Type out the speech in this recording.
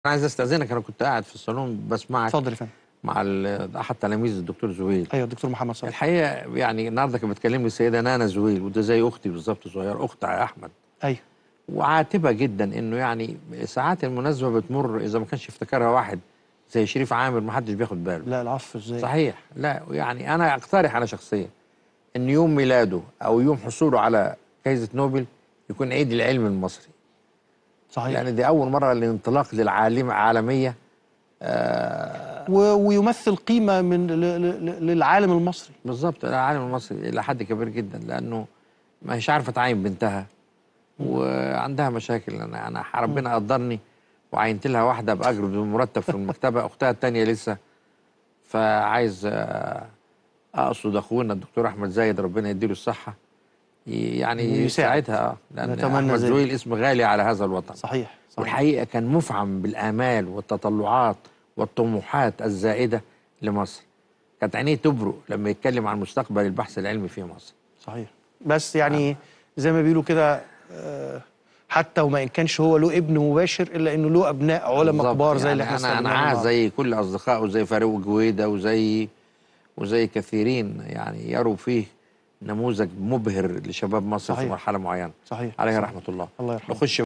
انا عايز استاذنك انا كنت قاعد في الصالون بسمعك اتفضل يا فندم مع ال- احد تلاميذ الدكتور زويل ايوه الدكتور محمد صالح الحقيقه يعني النهارده كانت بتكلمني السيده نانا زويل وده زي اختي بالظبط صغير اخت احمد ايوه وعاتبه جدا انه يعني ساعات المناسبه بتمر اذا ما كانش افتكرها واحد زي شريف عامر ما حدش بياخد باله لا العفو ازاي صحيح لا يعني انا اقترح انا شخصيا ان يوم ميلاده او يوم حصوله على جائزه نوبل يكون عيد العلم المصري صحيح لان دي اول مره الانطلاق للعالم عالميه و... ويمثل قيمه من ل... ل... للعالم المصري بالظبط العالم المصري الى حد كبير جدا لانه ما هيش عارفه تعين بنتها وعندها مشاكل انا انا ربنا قدرني وعينت لها واحده باجر بدون مرتب في المكتبه اختها الثانيه لسه فعايز آه، اقصد اخونا الدكتور احمد زايد ربنا يديله الصحه ي- يعني يساعد. يساعدها اه لان نتمنى احمد ذلك. زويل اسم غالي على هذا الوطن صحيح صحيح والحقيقه كان مفعم بالامال والتطلعات والطموحات الزائده لمصر كانت عينيه تبرق لما يتكلم عن مستقبل البحث العلمي في مصر صحيح بس يعني زي ما بيقولوا كده آه، حتى وما ان كانش هو له ابن مباشر الا انه له ابناء علماء بالظبط. كبار زي يعني اللي احنا انا انا استخدمناهم عايز النهاردة. زي كل اصدقائه زي فاروق جويده وزي وزي كثيرين يعني يروا فيه نموذج مبهر لشباب مصر في صحيح. مرحله معينه صحيح عليه صحيح. رحمه الله الله يرحمه نخش